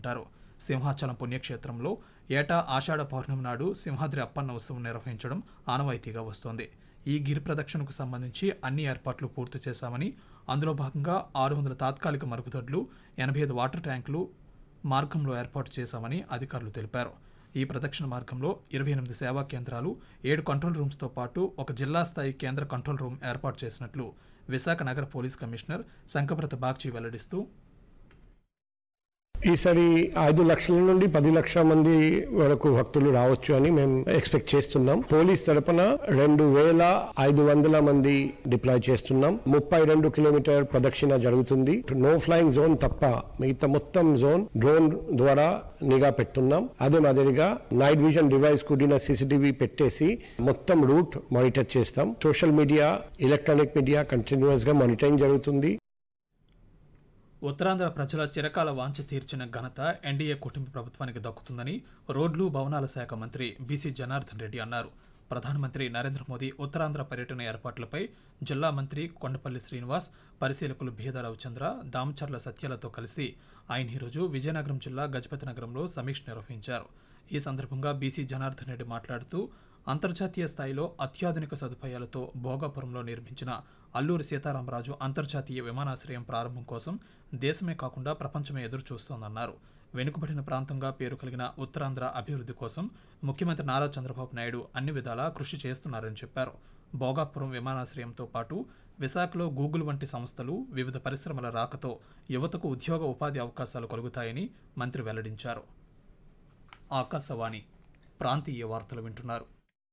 జరుపుకుంటారు సింహాచలం పుణ్యక్షేత్రంలో ఏటా ఆషాఢ పౌర్ణమి నాడు సింహాద్రి అప్పన్న ఉత్సవం నిర్వహించడం ఆనవాయితీగా వస్తోంది ఈ గిరి ప్రదక్షిణకు సంబంధించి అన్ని ఏర్పాట్లు పూర్తి చేశామని అందులో భాగంగా ఆరు వందల తాత్కాలిక మరుగుదొడ్లు ఎనభై ఐదు వాటర్ ట్యాంకులు మార్గంలో ఏర్పాటు చేశామని అధికారులు తెలిపారు ఈ ప్రదక్షిణ మార్గంలో ఇరవై ఎనిమిది సేవా కేంద్రాలు ఏడు కంట్రోల్ రూమ్స్తో పాటు ఒక జిల్లా స్థాయి కేంద్ర కంట్రోల్ రూమ్ ఏర్పాటు చేసినట్లు విశాఖ నగర పోలీస్ కమిషనర్ శంకభ్రత బాగ్చి వెల్లడిస్తూ ఈసారి ఐదు లక్షల నుండి పది లక్షల మంది వరకు భక్తులు రావచ్చు అని మేము ఎక్స్పెక్ట్ చేస్తున్నాం పోలీస్ తరపున రెండు వేల ఐదు వందల మంది డిప్లాయ్ చేస్తున్నాం ముప్పై రెండు కిలోమీటర్ ప్రదక్షిణ జరుగుతుంది నో ఫ్లయింగ్ జోన్ తప్ప మిగతా మొత్తం జోన్ డ్రోన్ ద్వారా నిఘా పెట్టున్నాం అదే మాదిరిగా నైట్ విజన్ డివైస్ కూడిన సీసీటీవీ పెట్టేసి మొత్తం రూట్ మానిటర్ చేస్తాం social media electronic media continuous గా మానిటరింగ్ జరుగుతుంది ఉత్తరాంధ్ర ప్రజల చిరకాల వాంఛ తీర్చిన ఘనత ఎన్డీఏ కుటుంబ ప్రభుత్వానికి దక్కుతుందని రోడ్లు భవనాల శాఖ మంత్రి బీసీ జనార్దన్ రెడ్డి అన్నారు ప్రధానమంత్రి నరేంద్ర మోదీ ఉత్తరాంధ్ర పర్యటన ఏర్పాట్లపై జిల్లా మంత్రి కొండపల్లి శ్రీనివాస్ పరిశీలకులు భీద రవిచంద్ర దామచర్ల సత్యాలతో కలిసి ఆయన ఈరోజు విజయనగరం జిల్లా గజపతి నగరంలో సమీక్ష నిర్వహించారు ఈ సందర్భంగా బీసీ జనార్దన్ రెడ్డి మాట్లాడుతూ అంతర్జాతీయ స్థాయిలో అత్యాధునిక సదుపాయాలతో భోగాపురంలో నిర్మించిన అల్లూరి సీతారామరాజు అంతర్జాతీయ విమానాశ్రయం ప్రారంభం కోసం దేశమే కాకుండా ప్రపంచమే ఎదురు చూస్తోందన్నారు వెనుకబడిన ప్రాంతంగా పేరు కలిగిన ఉత్తరాంధ్ర అభివృద్ధి కోసం ముఖ్యమంత్రి నారా చంద్రబాబు నాయుడు అన్ని విధాలా కృషి చేస్తున్నారని చెప్పారు భోగాపురం విమానాశ్రయంతో పాటు విశాఖలో గూగుల్ వంటి సంస్థలు వివిధ పరిశ్రమల రాకతో యువతకు ఉద్యోగ ఉపాధి అవకాశాలు కలుగుతాయని మంత్రి వెల్లడించారు ఆకాశవాణి ప్రాంతీయ వార్తలు వింటున్నారు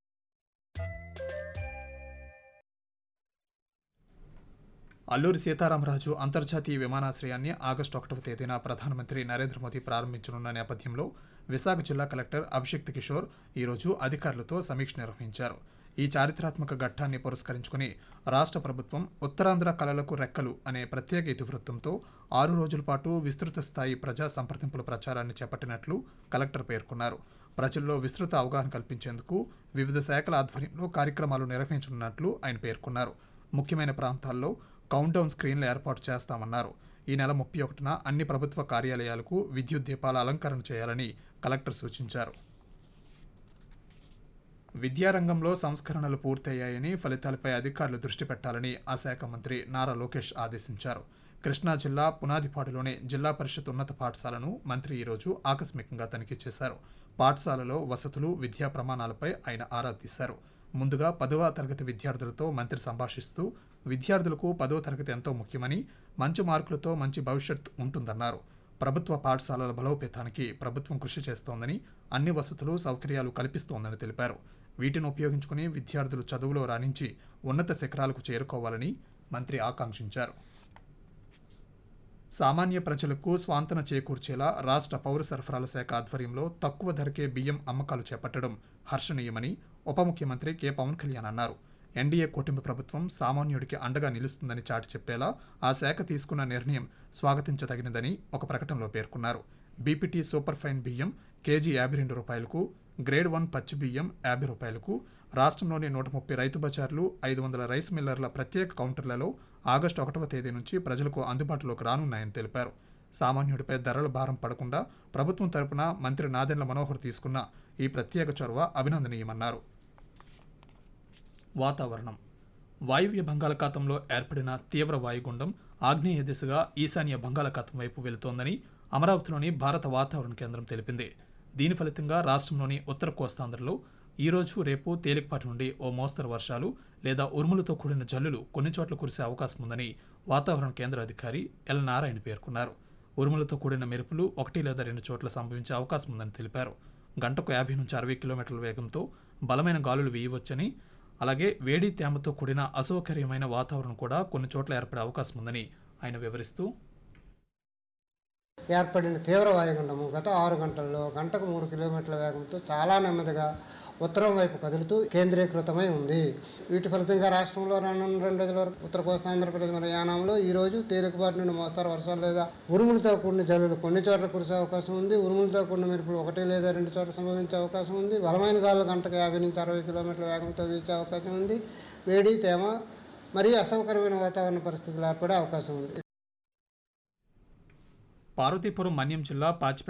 అల్లూరి సీతారామరాజు అంతర్జాతీయ విమానాశ్రయాన్ని ఆగస్టు ఒకటవ తేదీన ప్రధానమంత్రి నరేంద్ర మోదీ ప్రారంభించనున్న నేపథ్యంలో విశాఖ జిల్లా కలెక్టర్ అభిషిక్త్ కిషోర్ ఈరోజు అధికారులతో సమీక్ష నిర్వహించారు ఈ చారిత్రాత్మక ఘట్టాన్ని పురస్కరించుకుని రాష్ట్ర ప్రభుత్వం ఉత్తరాంధ్ర కళలకు రెక్కలు అనే ప్రత్యేక ఇతివృత్తంతో ఆరు రోజుల పాటు విస్తృత స్థాయి ప్రజా సంప్రదింపుల ప్రచారాన్ని చేపట్టినట్లు కలెక్టర్ పేర్కొన్నారు ప్రజల్లో విస్తృత అవగాహన కల్పించేందుకు వివిధ శాఖల ఆధ్వర్యంలో కార్యక్రమాలు నిర్వహించనున్నట్లు ఆయన పేర్కొన్నారు ముఖ్యమైన ప్రాంతాల్లో కౌంట్డౌన్ స్క్రీన్లు ఏర్పాటు చేస్తామన్నారు ఈ నెల ముప్పై ఒకటిన అన్ని ప్రభుత్వ కార్యాలయాలకు విద్యుత్ దీపాల అలంకరణ చేయాలని కలెక్టర్ సూచించారు విద్యారంగంలో సంస్కరణలు పూర్తయ్యాయని ఫలితాలపై అధికారులు దృష్టి పెట్టాలని ఆ శాఖ మంత్రి నారా లోకేష్ ఆదేశించారు కృష్ణా జిల్లా పునాదిపాడులోని జిల్లా పరిషత్ ఉన్నత పాఠశాలను మంత్రి ఈరోజు ఆకస్మికంగా తనిఖీ చేశారు పాఠశాలలో వసతులు విద్యా ప్రమాణాలపై ఆయన ఆరా తీశారు ముందుగా పదవ తరగతి విద్యార్థులతో మంత్రి సంభాషిస్తూ విద్యార్థులకు పదవ తరగతి ఎంతో ముఖ్యమని మంచి మార్కులతో మంచి భవిష్యత్ ఉంటుందన్నారు ప్రభుత్వ పాఠశాలల బలోపేతానికి ప్రభుత్వం కృషి చేస్తోందని అన్ని వసతులు సౌకర్యాలు కల్పిస్తోందని తెలిపారు వీటిని ఉపయోగించుకుని విద్యార్థులు చదువులో రాణించి ఉన్నత శిఖరాలకు చేరుకోవాలని మంత్రి ఆకాంక్షించారు సామాన్య ప్రజలకు స్వాంతన చేకూర్చేలా రాష్ట్ర పౌర సరఫరాల శాఖ ఆధ్వర్యంలో తక్కువ ధరకే బియ్యం అమ్మకాలు చేపట్టడం హర్షణీయమని ఉప ముఖ్యమంత్రి కె పవన్ కళ్యాణ్ అన్నారు ఎన్డీఏ కూటమి ప్రభుత్వం సామాన్యుడికి అండగా నిలుస్తుందని చాటి చెప్పేలా ఆ శాఖ తీసుకున్న నిర్ణయం స్వాగతించదగినదని ఒక ప్రకటనలో పేర్కొన్నారు బీపీటీ సూపర్ ఫైన్ బియ్యం కేజీ యాభై రెండు రూపాయలకు గ్రేడ్ వన్ పచ్చి బియ్యం యాభై రూపాయలకు రాష్ట్రంలోని నూట ముప్పై రైతు బజార్లు ఐదు వందల రైస్ మిల్లర్ల ప్రత్యేక కౌంటర్లలో ఆగస్టు ఒకటవ తేదీ నుంచి ప్రజలకు అందుబాటులోకి రానున్నాయని తెలిపారు సామాన్యుడిపై ధరల భారం పడకుండా ప్రభుత్వం తరపున మంత్రి నాదెండ్ల మనోహర్ తీసుకున్న ఈ ప్రత్యేక చొరవ అభినందనీయమన్నారు వాతావరణం వాయువ్య బంగాళాఖాతంలో ఏర్పడిన తీవ్ర వాయుగుండం ఆగ్నేయ దిశగా ఈశాన్య బంగాళాఖాతం వైపు వెళుతోందని అమరావతిలోని భారత వాతావరణ కేంద్రం తెలిపింది దీని ఫలితంగా రాష్ట్రంలోని ఉత్తర కోస్తాంధ్రలో ఈ రోజు రేపు తేలికపాటి నుండి ఓ మోస్తరు వర్షాలు లేదా ఉరుములతో కూడిన జల్లులు కొన్ని చోట్ల కురిసే అవకాశం ఉందని వాతావరణ కేంద్ర అధికారి ఎల్ నారాయణ పేర్కొన్నారు ఉరుములతో కూడిన మెరుపులు ఒకటి లేదా రెండు చోట్ల సంభవించే అవకాశం ఉందని తెలిపారు గంటకు యాభై నుంచి అరవై కిలోమీటర్ల వేగంతో బలమైన గాలులు వేయవచ్చని అలాగే వేడి తేమతో కూడిన అసౌకర్యమైన వాతావరణం కూడా కొన్ని చోట్ల ఏర్పడే అవకాశం ఉందని ఆయన వివరిస్తూ ఏర్పడిన తీవ్ర వాయుగుండము గత ఆరు గంటల్లో గంటకు మూడు కిలోమీటర్ల వేగంతో చాలా నెమ్మదిగా ఉత్తరం వైపు కదులుతూ కేంద్రీకృతమై ఉంది వీటి ఫలితంగా రాష్ట్రంలో రానున్న రెండు రోజుల వరకు ఉత్తర కోస్తాంధ్రప్రదేశ్ మరియు యానాంలో ఈ రోజు తేలికపాటి నుండి మోస్తారు వర్షాలు లేదా ఉరుములతో కూడిన జల్లులు కొన్ని చోట్ల కురిసే అవకాశం ఉంది ఉరుములతో కూడిన మెరుపులు ఒకటి లేదా రెండు చోట్ల సంభవించే అవకాశం ఉంది బలమైన గాలులు గంటకు యాభై నుంచి అరవై కిలోమీటర్ల వేగంతో వీచే అవకాశం ఉంది వేడి తేమ మరియు అసౌకర్యమైన వాతావరణ పరిస్థితులు ఏర్పడే అవకాశం ఉంది పార్వతీపురం మన్యం జిల్లా పాచిపేట